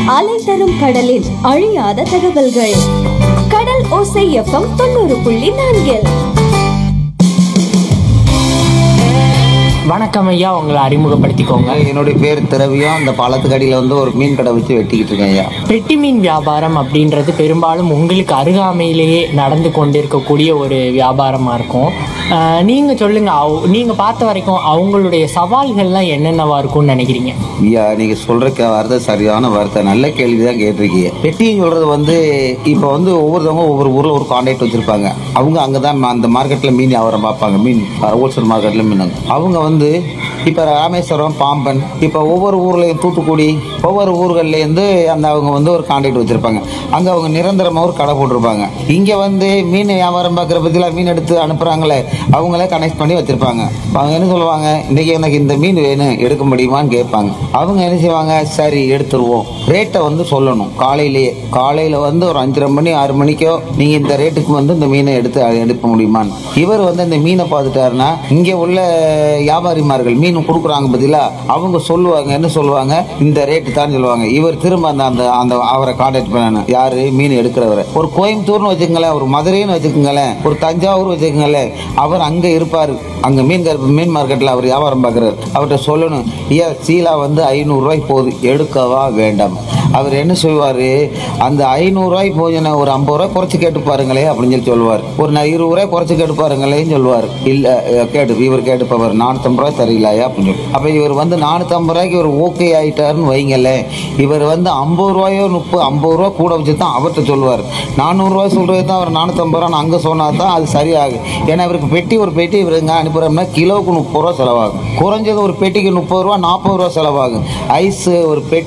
அலை தரும் கடலின் அழியாத தகவல்கள் கடல் ஓசை எஃப்எம் தொண்ணூறு புள்ளி நான்கில் வணக்கம் ஐயா உங்களை அறிமுகப்படுத்திக்கோங்க என்னுடைய பேர் திரவியம் அந்த பாலத்துக்கு அடியில் வந்து ஒரு மீன் கடை வச்சு வெட்டிக்கிட்டு இருக்கேன் ஐயா பெட்டி மீன் வியாபாரம் அப்படின்றது பெரும்பாலும் உங்களுக்கு அருகாமையிலேயே நடந்து கொண்டிருக்கக்கூடிய ஒரு வியாபாரமாக இருக்கும் ஆஹ் நீங்க சொல்லுங்க அவ- நீங்க பார்த்த வரைக்கும் அவங்களுடைய சவால்கள்லாம் என்னென்னவா இருக்கும்னு நினைக்கிறீங்க ஐயா நீங்க சொல்ற க- வார்த்தை சரியான வார்த்தை நல்ல கேள்வி தான் கேட்டிருக்கீங்க வெட்டின்னு சொல்றது வந்து இப்போ வந்து ஒவ்வொருத்தவங்க ஒவ்வொரு ஊர்ல ஒரு கான்டாக்ட் வச்சிருப்பாங்க அவங்க அங்கதான் அந்த மார்க்கெட்ல மீன் வியாபாரம் பார்ப்பாங்க மீன் ஹோல்சேல் மார்க்கெட்ல மீன் வாங்க. அவங்க வந்து இப்போ ராமேஸ்வரம் பாம்பன் இப்போ ஒவ்வொரு ஊர்லயும் தூத்துக்குடி ஒவ்வொரு ஊர்கள்லேருந்து அந்த அவங்க வந்து ஒரு கான்டாக்ட் வச்சிருப்பாங்க அங்கே அவங்க நிரந்தரமாக ஒரு கடை போட்டிருப்பாங்க இங்கே வந்து மீன் வியாபாரம் பார்க்குற பற்றிலாம் மீன் எடுத்து அனுப்புகிறாங்களே அவங்களே கனெக்ட் பண்ணி வச்சிருப்பாங்க அவங்க என்ன சொல்லுவாங்க இன்னைக்கு எனக்கு இந்த மீன் வேணும் எடுக்க முடியுமான்னு கேட்பாங்க அவங்க என்ன செய்வாங்க சரி எடுத்துருவோம் ரேட்டை வந்து சொல்லணும் காலையிலேயே காலையில் வந்து ஒரு அஞ்சரை மணி ஆறு மணிக்கோ நீங்கள் இந்த ரேட்டுக்கு வந்து இந்த மீனை எடுத்து எடுக்க முடியுமான்னு இவர் வந்து இந்த மீனை பார்த்துட்டாருன்னா இங்கே உள்ள வியாபாரிமார்கள் மீன் கொடுக்குறாங்க பதிலா அவங்க சொல்லுவாங்க என்ன சொல்லுவாங்க இந்த ரேட்டு தான் சொல்லுவாங்க இவர் திரும்ப அந்த அந்த அந்த அவரை கான்டாக்ட் பண்ணணும் யாரு மீன் எடுக்கிறவரை ஒரு கோயம்புத்தூர்னு வச்சுக்கோங்களேன் ஒரு மதுரைன்னு வச்சுக்கோங்களேன் ஒரு தஞ்சாவூர் வச்சுக்கோங்களேன் அவர் அங்க இருப்பாரு அங்க மீன் கரு- மீன் மார்க்கெட்ல அவர் வியாபாரம் பார்க்குறாரு அவர்கிட்ட சொல்லணும் ஐயா சீலா வந்து ஐநூறு ரூபாய்க்கு போகுது எடுக்கவா வேண்டாம் அவர் என்ன சொல்லுவாரு அந்த ஐநூறு ரூபாய்க்கு போச்சுன்னா ஒரு ஐம்பது ரூபாய் குறைச்சு கேட்டு பாருங்களே அப்படின்னு சொல்லி சொல்லுவார் ஒரு நான் இருபது ரூபாய் குறைச்சு கேட்டு பாருங்களேன்னு சொல்லுவார் இல்ல அஹ், கேட்டு இவர் கேட்டுப்பவர் நானூத்தம்பது ரூபாய் தரீங்களாயா அப்படின்னு சொல்லி அப்ப இவர் வந்து நானூத்தம்பது ரூபாய்க்கு இவர் ஓகே ஆயிட்டாருன்னு வைங்களேன் இவர் வந்து ஐம்பது ரூபாயோ முப்பது ஐம்பது ரூபா கூட வச்சு தான் அவர்கிட்ட சொல்லுவார் நானூறு ரூபாய் சொல்றது தான் அவர் நானூத்தம்பது ரூபா அங்க சொன்னா தான் அது சரியாகும் ஏன்னா இவருக்கு பெட்டி ஒரு பெட்டி இவருங்க அனுப்புறோம்னா கிலோவுக்கு முப்பது ரூபா செலவாகும் குறைஞ்சது ஒரு பெட்டிக்கு முப்பது ரூபா நாற்பது ரூபா செலவாகும் ஐஸ் ஒரு பெட்டி